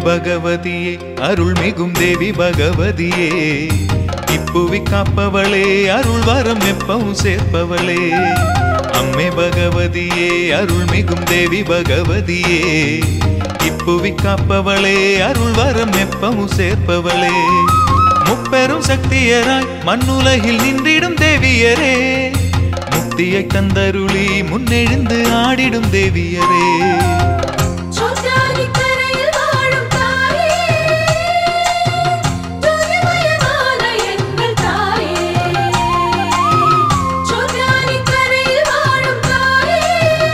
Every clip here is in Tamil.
பகவதியே அருள்மிகும் தேவி பகவதியே இப்புவி காப்பவளே அருள் வரம் எப்பவும் சேர்ப்பவளே அம்மே பகவதியே அருள்மிகும் தேவி பகவதியே இப்புவி காப்பவளே அருள் வரம் எப்பவும் சேர்ப்பவளே முப்பெரும் சக்தியராய் மண்ணுலகில் நின்றிடும் தேவியரே முக்தியை தந்தருளி முன்னெழுந்து ஆடிடும் தேவியரே சோற்றானிக்கரையில் வாழும் தாயே ஜோதிமயமான எங்கள் தாயே சோற்றானிக்கரையில் வாழும் தாயே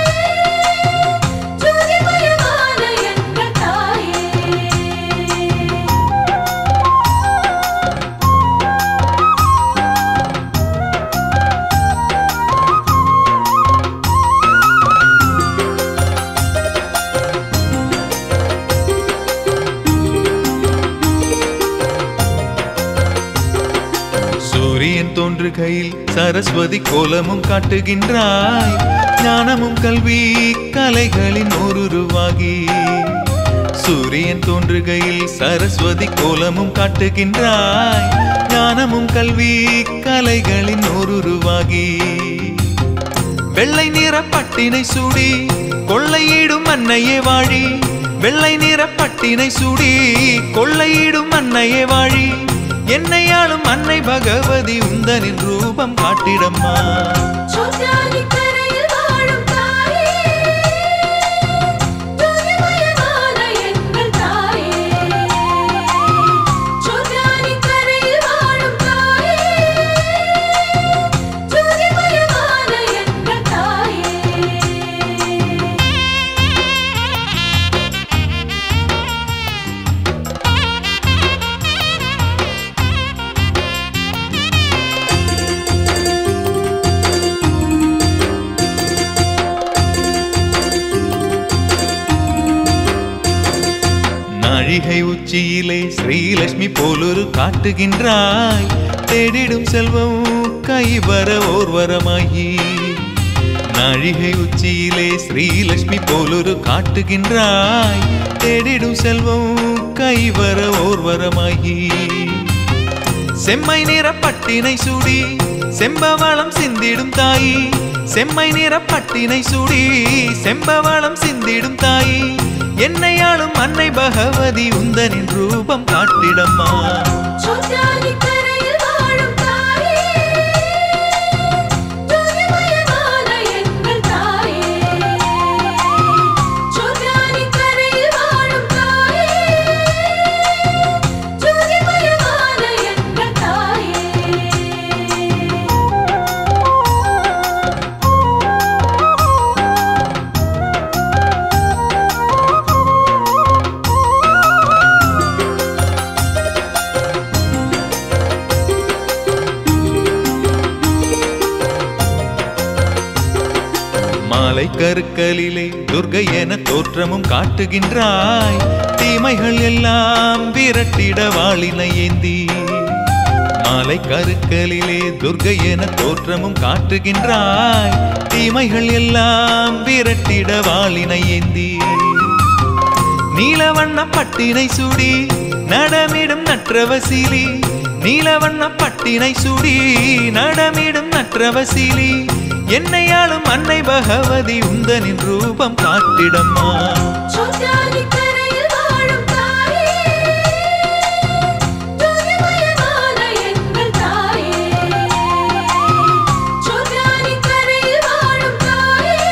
ஜோதிமயமான எங்கள் தாயே சூரியன் தோன்றுகையில் சரஸ்வதி கோலமும் காட்டுகின்றாய் ஞானமும் கல்வி கலைகளின் ஓருருவாகி சூரியன் தோன்றுகையில் சரஸ்வதி கோலமும் காட்டுகின்றாய் ஞானமும் கல்வி கலைகளின் ஓருருவாகி வெள்ளை நிற பட்டினை சூடி கொள்ளையிடும் அன்னையே வாழி வெள்ளை நிற பட்டினை சூடி கொள்ளையிடும் அன்னையே வாழி என்னையாளும் அன்னை பகவதி உந்தனின் ரூபம் காட்டிடம்மா சோற்றானிக்கரையில் வாழும் தாயே ஜோதிமயமான எங்கள் தாயே சோற்றானிக்கரையில் வாழும் தாயே ஜோதிமயமான எங்கள் தாயே நாழிகை உச்சியிலே ஸ்ரீலட்சுமி போலொரு காட்டுகின்றாய் தேடிடும் செல்வம் கைவர ஓர்வரமாகி நாழிகை உச்சியிலே ஸ்ரீலட்சுமி போலொரு காட்டுகின்றாய் தேடிடும் செல்வம் கைவர ஓர்வரமாகி செம்மை நிற பட்டினை சூடி செம்பவளம் சிந்திடும் தாயி செம்மை நிற பட்டினை சூடி செம்பவளம் சிந்திடும் தாயி என்னையாளும் அன்னை பகவதி உந்தனின் ரூபம் காட்டிடம்மா சோற்றானிக்கரையில் வாழும் தாயே ஜோதிமயமான எங்கள் தாயே சோற்றானிக்கரையில் வாழும் தாயே ஜோதிமயமான எங்கள் தாயே மாலை கருக்கலிலே துர்கை என தோற்றமும் காட்டுகின்றாய் தீமைகள் எல்லாம் விரட்டிட வாளினை ஏந்தி மாலை கருக்கலிலே துர்கை என தோற்றமும் காட்டுகின்றாய் தீமைகள் எல்லாம் விரட்டிட வாளினை ஏந்தி நீலவண்ண பட்டினை சூடி நடமிடும் நற்றவசீலி நீலவண்ண பட்டினை சூடி நடமிடும் நற்றவசீலி என்னையாளும் அன்னை பகவதி உந்தனின் ரூபம் காட்டிடம்மா சோற்றானிக்கரையில் வாழும் தாயே ஜோதிமயமான எங்கள் தாயே சோற்றானிக்கரையில் வாழும் தாயே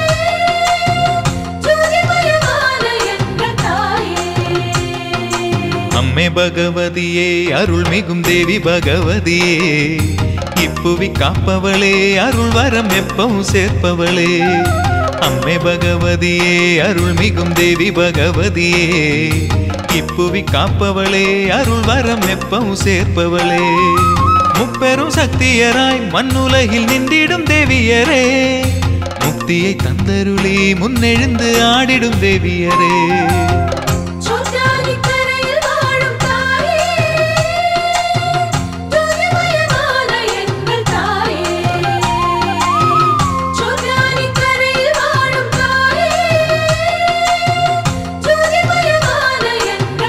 ஜோதிமயமான எங்கள் தாயே அம்மே பகவதியே அருள்மிகும் தேவி பகவதியே இப்புவி காப்பவளே அருள் வரம் எப்பவும் சேர்ப்பவளே அம்மே பகவதியே அருள்மிகும் தேவி பகவதியே இப்புவி காப்பவளே அருள் வரம் எப்பவும் சேர்ப்பவளே முப்பெரும் சக்தியராய் மண்ணுலகில் நின்றிடும் தேவியரே முக்தியை தந்தருளி முன்னெழுந்து ஆடிடும் தேவியரே சோற்றானிக்கரையில் வாழும் தாயே ஜோதிமயமான எங்கள் தாயே சோற்றானிக்கரையில் வாழும் தாயே ஜோதிமயமான எங்கள்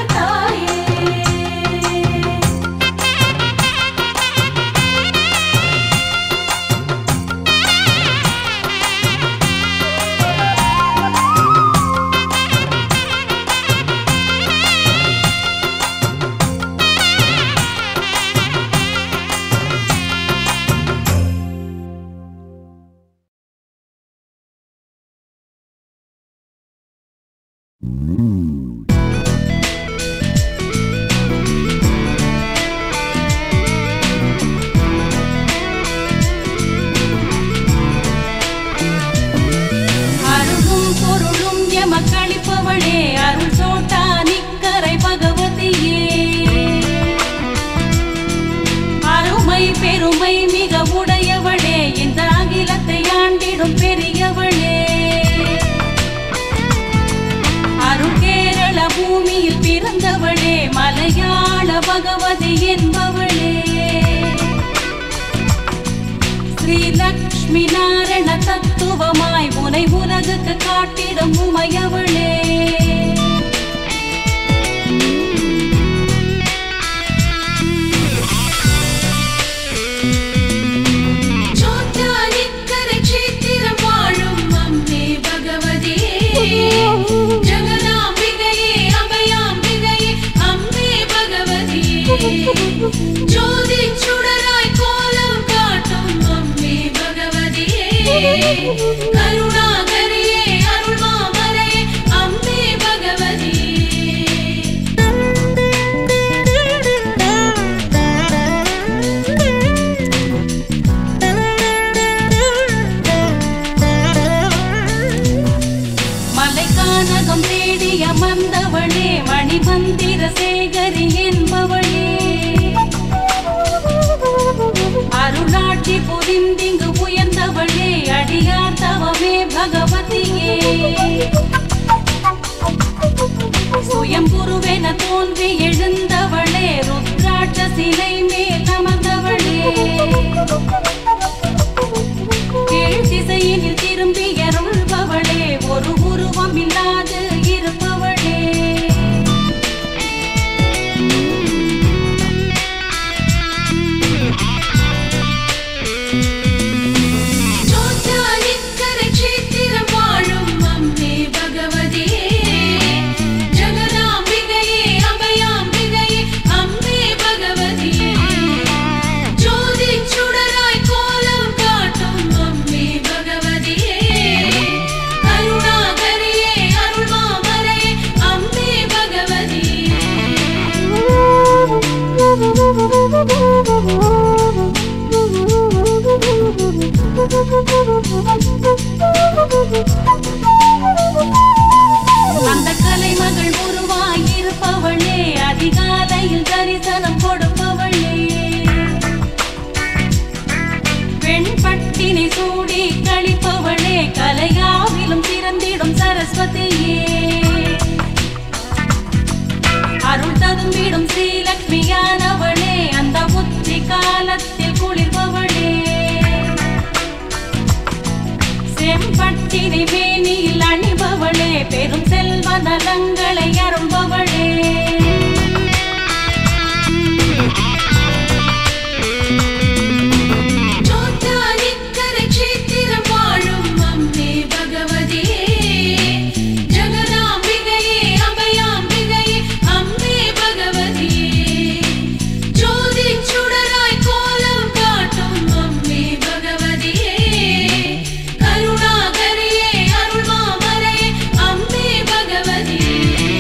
மலையாள பகவதி என்பவளே ஸ்ரீ லக்ஷ்மி நாரண தத்துவமாய் உனை உலகுக்கு காட்டிடும் உமையவளே சோட்டானிக்கரை க்ஷேத்திரம் வாழும் அம்மே பகவதியே ஜெகதாம்பிகையே அபயாம்பிகையே அம்மே பகவதியே ஜோதி சுடராய் கோலம் காட்டும் அம்மே பகவதியே கருணாகரியே அருள்மாமலையே அம்மே பகவதியே மலைக்கானகம் தேடி அமர்ந்தவளே மணிமந்திர சேகரி என்பவளே அருளாட்சி புரிந்திங்கு உயர்ந்தவளே அடியார் தவமே பகவதியே சுயம்புருவென தோன்றி எழுந்தவளே ருத்ராட்ச சிலை மேல் அமர்ந்தவளே கீழ் திசையினில் திரும்பி அருள்பவளே ஒரு உருவம் இல்லாது இருப்பவளே சோட்டானிக்கரை க்ஷேத்திரம் வாழும் அம்மே பகவதியே ஜெகதாம்பிகையே அபயாம்பிகையே அம்மே பகவதியே ஜோதி சுடராய் கோலம் காட்டும் அம்மே பகவதியே கருணாகரியே அருள்மாமலையே அம்மே அந்த கலைமகள் உருவாயிருப்பவளே அதிகாலையில் தரிசனம் கொடுப்பவளே பெண் பட்டினி சூடி கழிப்பவளே கலையாவிலும் திறந்திடும் சரஸ்வதியே அருள் ததும்பிடும் ஸ்ரீலக்ஷ்மியானவளே அந்த உச்சி காலத்தில் குளிர்பவளே செம்பட்டினி மேனியில் அணிபவளே பெரும் செல்வ நலங்களை அருள்பவளே சோட்டானிக்கரை க்ஷேத்திரம் வாழும் அம்மே பகவதியே ஜெகதாம்பிகையே அபயாம்பிகையே அம்மே பகவதியே ஜோதி சுடராய் கோலம் காட்டும் அம்மே பகவதியே கருணாகரியே அருள்மாமலையே அம்மே பகவதியே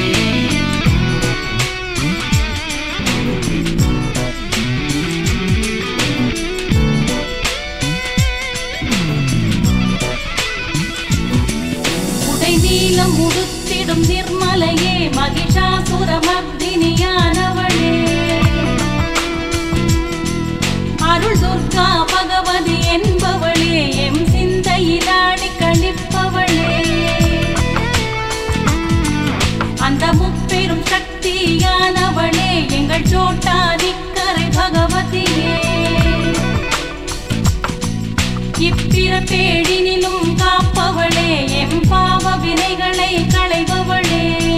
உடை நீலம் உடுத்திடும் நிர்மலையே மகிஷாசுர மர்தினியானவளே அருள் துர்கா பகவதி என்பவளே எம் சிந்தையிலாடி கழிப்பவளே அந்த முப்பெரும் சக்தியானவளே எங்கள் சோட்டாதிக்கரை பகவதியே இப்பிறப்பேழினிலும் காப்பவளே எம் பாவ வினைகளை களைபவளே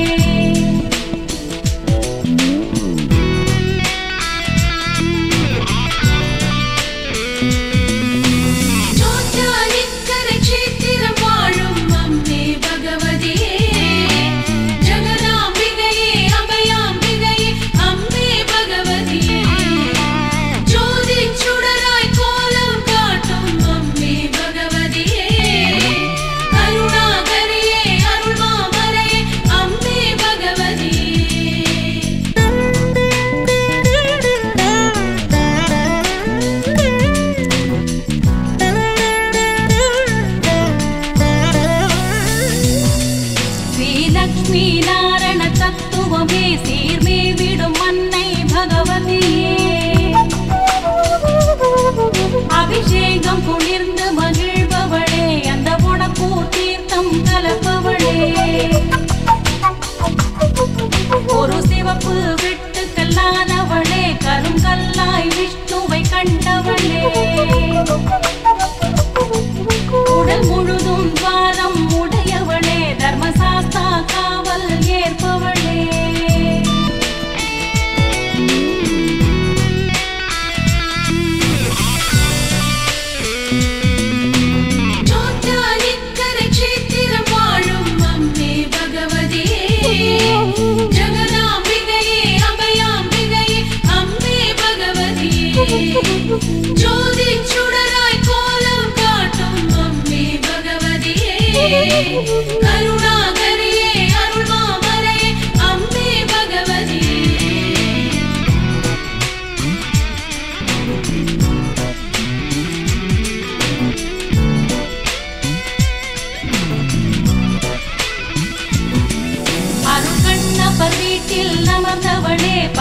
சோட்டானிக்கரை க்ஷேத்திரம் வாழும் அம்மே பகவதியே ஜெகதாம்பிகையே அபயாம்பிகையே அம்மே பகவதியே ஜோதி சுடராய் கோலம் காட்டும் அம்மே பகவதியே கருணாகரியே அருள்மாமலையே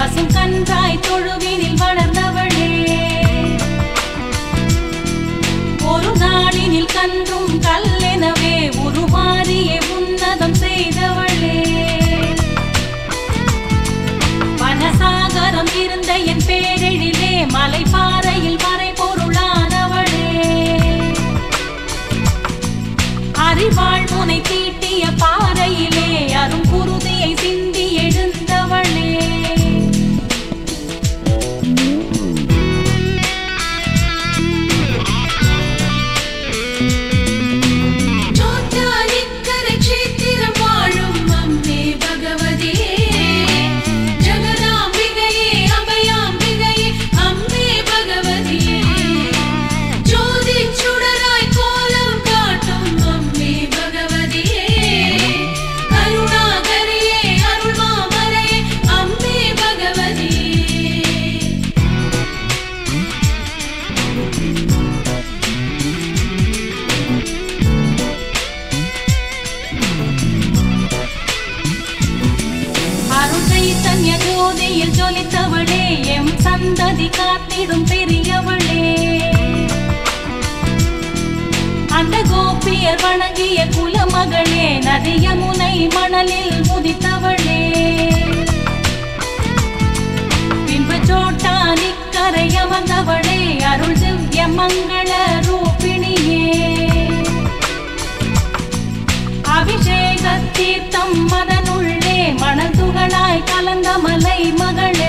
பசும் கன்றாய் தொழுவினில் வளர்ந்தவளே ஒரு நாளினில் கன்றும் கல்லெனவே உருமாறியே உன்னதம் செய்தவளே வனசாகரம் இருந்த என் பேரெழிலே மலைப்பாறையில் மறை பொருளானவளே அறிவாள் முனை தீட்டிய பாறையிலே அரும் குருதியை சிந்தி எழுந்தவளே சோற்றாலிக்கரை க்ஷேத்திரம் வாழும் அம்மே பகவதியே ஜெகதாம்பிகையே அபயாம்பிகையே அம்மே பகவதியே ஜோதி சுடராய் கோலம் காட்டும் அம்மே பகவதியே கருணாகரியே அருள்மாமரையே அம்மே பகவதியே அருள் சைத்தன்ய ஜோதியில் ஜொலித்தவளே எம் சந்ததி காத்திடும் பெரியவளே அந்த கோபியர் வணங்கிய குலமகளே நதிய முனை மணலில் முதித்தவளே பின்பு சோட்டானிக்கரை அமர்ந்தவளே அருள் திவ்ய மங்கள ரூபிணியே அபிஷேக தீர்த்தம் மதனுள்ளே மணல் துகளாய் கலந்த மலை மகளே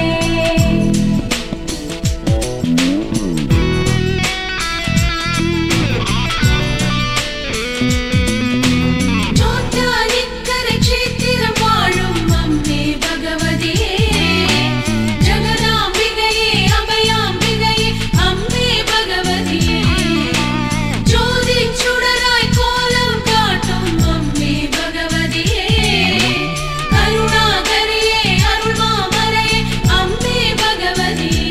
சோற்றாலிக்கரை க்ஷேத்திரம் வாழும் அம்மே பகவதியே ஜெகதாம்பிகையே அபயாம்பிகையே அம்மே பகவதியே ஜோதி சுடராய் கோலம் காட்டும் அம்மே பகவதியே கருணாகரியே அருள்மாமரையே அம்மே பகவதியே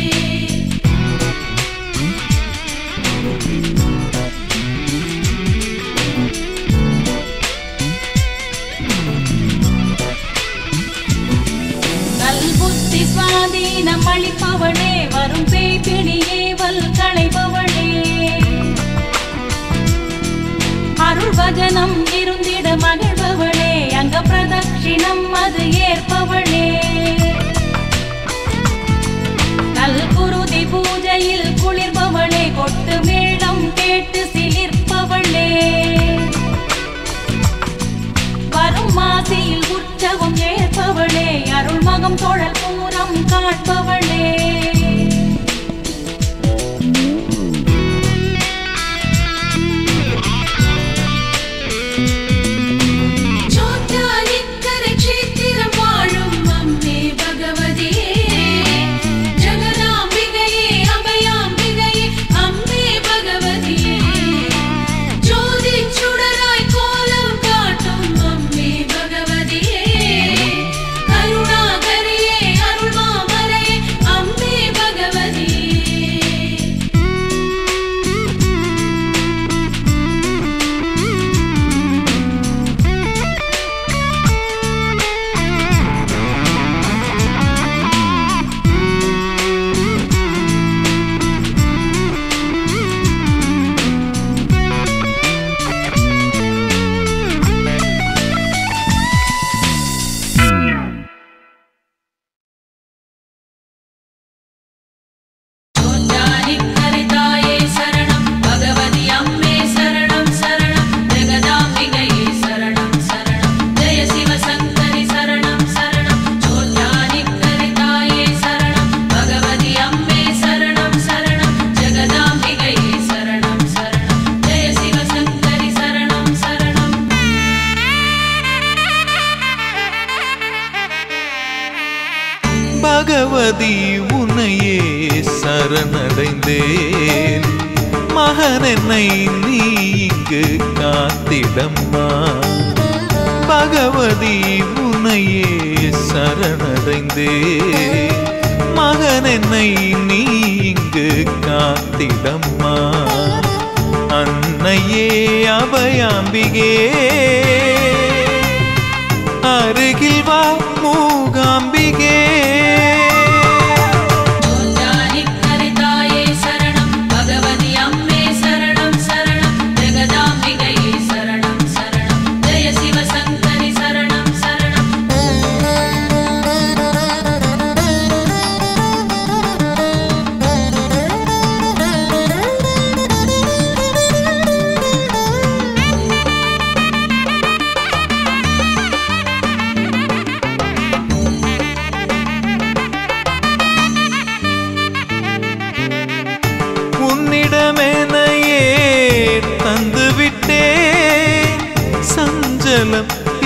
நல் புத்தி சுவாதீனம் அளிப்பவளே வரும் பேய்பிடியே வல் களைபவளே அருள் பஜனம் இருந்திட மகிழ்பவளே அங்க பிரதட்சிணம் அது ஏற்பவளே நல் குருதி பூஜையில் குளிர்பவளே கொட்டு மேளம் கேட்டு சிலிர்ப்பவளே வரும் மாசியில் உற்சவம் ஏற்பவளே அருள் மகம் தொழல் பூரம் காட்பவளே சோற்றாலிக்கரை க்ஷேத்திரம் வாழும் அம்மே பகவதியே ஜெகதாம்பிகையே அபயாம்பிகையே அம்மே பகவதியே ஜோதி சுடராய் கோலம் காட்டும் அம்மே பகவதியே கருணாகரியே அருள்மாமரையே அம்மே பகவதியே தாயே சரணம் பகவதி அம்மே சரணம் சரணம் ஜெகதாம்பிகையே சரணம் சரணம் ஜெய சிவசங்கரி சரணம் சரணம் சோற்றானிக்கரை தாயே சரணம் பகவதி அம்மே சரணம் சரணம் ஜெகதாம்பிகையே சரணம் சரணம் ஜெய சிவசங்கரி சரணம் சரணம் பகவதி உன்னையே சரணடைந்தேன் மகன் என்னை நீ இங்கு காத்திடம்மா பகவதி உன்னையே சரணடைந்தேன் மகன் என்னை நீ இங்கு காத்திடம்மா அன்னையே அபயாம்பிகே அருகில் வா மூகாம்பிகே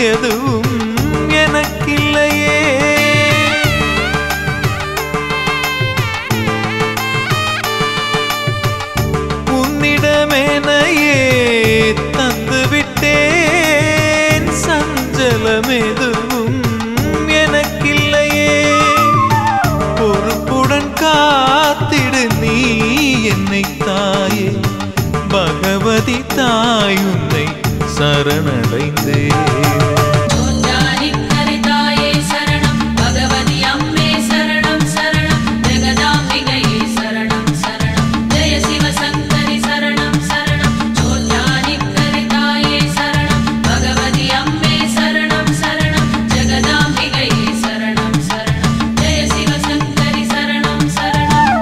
எதுவும் எனக்கில்லையே உன்னிடமெனையே தந்து விட்டேன் சஞ்சலம் எதுவும் எனக்கில்லையே பொறுப்புடன் காத்திடு நீ என்னை தாயே பகவதி தாய் உன்னை சரணடைந்தேன் சோற்றானிக்கரை தாயே சரணம் பகவதி அம்மே சரணம் சரணம் ஜெகதாம்பிகையே சரணம் சரணம் ஜெய சிவசங்கரி சரணம் சரணம் சோற்றானிக்கரை தாயே சரணம் பகவதி அம்மே சரணம் சரணம் ஜெகதாம்பிகையே சரணம் சரணம் ஜெய சிவசங்கரி சரணம் சரணம்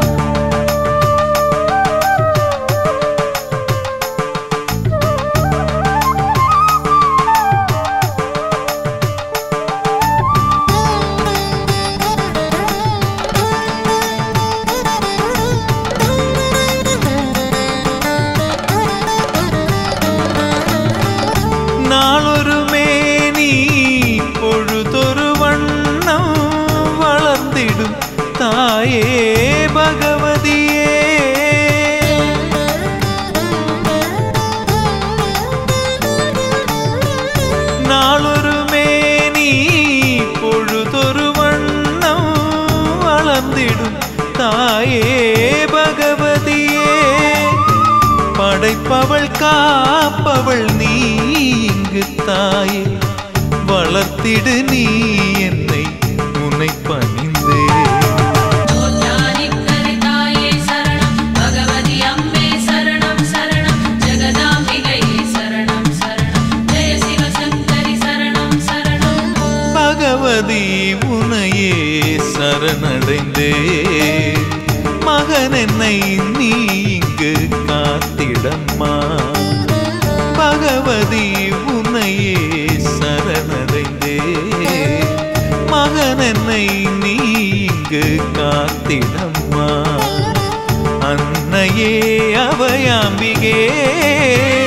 நாளொரு மேனி பொழுதொரு வண்ணம் வளர்ந்திடும் தாயே பகவதியே நாளொரு மேனி பொழுதொரு வண்ணம் வளர்ந்திடும் தாயே பகவதியே படைப்பவள் காப்பவள் நீ இங்கு தாயே வளர்த்திடு நீ என்னை உன்னை பணிந்தே சோற்றானிக்கரை தாயே சரணம் பகவதி அம்மே சரணம் சரணம் ஜெகதாம்பிகையே சரணம் சரணம் ஜெய சிவசங்கரி சரணம் சரணம் பகவதி உனையே சரணடைந்தே மகன் என்னை நீ இங்கு காத்திடம்மா பகவதி உனையே சரணடைந்தே மகன் என்னை நீ இங்கு காத்திடம்மா அன்னையே அவையாம்பிகே